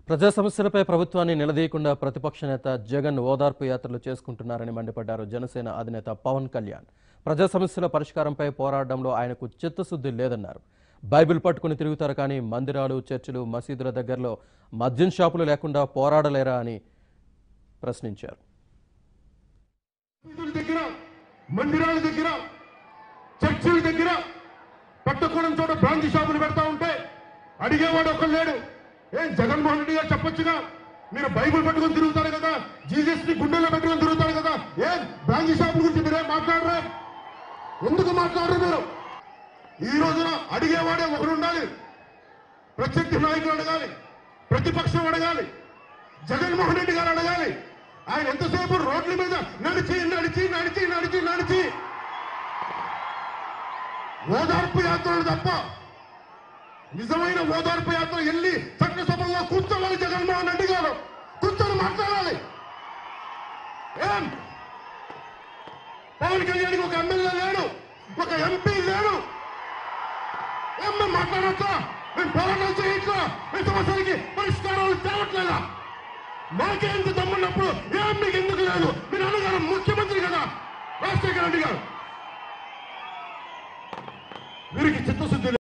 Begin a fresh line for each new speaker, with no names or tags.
ప్రజా సమస్యలపై ప్రభుత్వాన్ని నిలదీయకుండా ప్రతిపక్ష నేత జగన్ ఓదార్పు యాత్రలు చేసుకుంటున్నారని మండిపడ్డారు జనసేన అధినేత పవన్ కళ్యాణ్ ప్రజా సమస్యల పరిష్కారంపై పోరాడడంలో ఆయనకు చిత్తశుద్ధి లేదన్నారు బైబిల్ పట్టుకుని తిరుగుతారు కానీ మందిరాలు చర్చిలు మసీదుల దగ్గరలో మద్యం షాపులు లేకుండా పోరాడలేరా అని ప్రశ్నించారు
మసీదుల దగ్గర మందిరాల దగ్గర చర్చిల దగ్గర పట్టకూడని చోట బ్రాంచ్ షాపులు పెడతా ఉంటే అడిగేవాడు ఒకడు లేడు ఏం జగన్మోహన్ రెడ్డి గారు చెప్పొచ్చుగా మీరు బైబిల్ పట్టుకొని తిరుగుతారు కదా జీసస్ ని గుండెల్లో పెట్టుకొని తిరుగుతారు కదా ఏం బ్రాంచ్ షాపుల గురించి మీరేం మాట్లాడరా ఎందుకు మాట్లాడరు మీరు ఈ రోజున అడిగేవాడే ఒకడు ఉండాలి ప్రత్యర్థి నాయకులు అడగాలి ప్రతిపక్షం అడగాలి జగన్మోహన్ రెడ్డి గారు అడగాలి ఆయన ఎంతసేపు రోడ్ల మీద నడిచి నడిచి నడిచి నడిచి నడిచి ఓదార్పు యాత్రలు తప్ప నిజమైన ఓదార్పు యాత్ర వెళ్ళి చట్టసభల్లో కూర్చోవాలి జగన్మోహన్ రెడ్డి గారు కూర్చొని మాట్లాడాలి ఏం పవన్ కళ్యాణ్కి ఒక ఎమ్మెల్యే లేడు ఒక ఎంపీ లేడు ఏం మేము మాట్లాడచ్చా మేము పోరాటం చేయట్లా మీ సమస్యలకి పరిష్కారాలు తేవట్లేదా మాకే ఎంత దమ్మున్నప్పుడు ఏం మీకు ఎందుకు లేదు మీరు అన్నగారు ముఖ్యమంత్రి కదా రాజశేఖర రెడ్డి గారు వీరికి చిత్తశుద్ధి లేదు.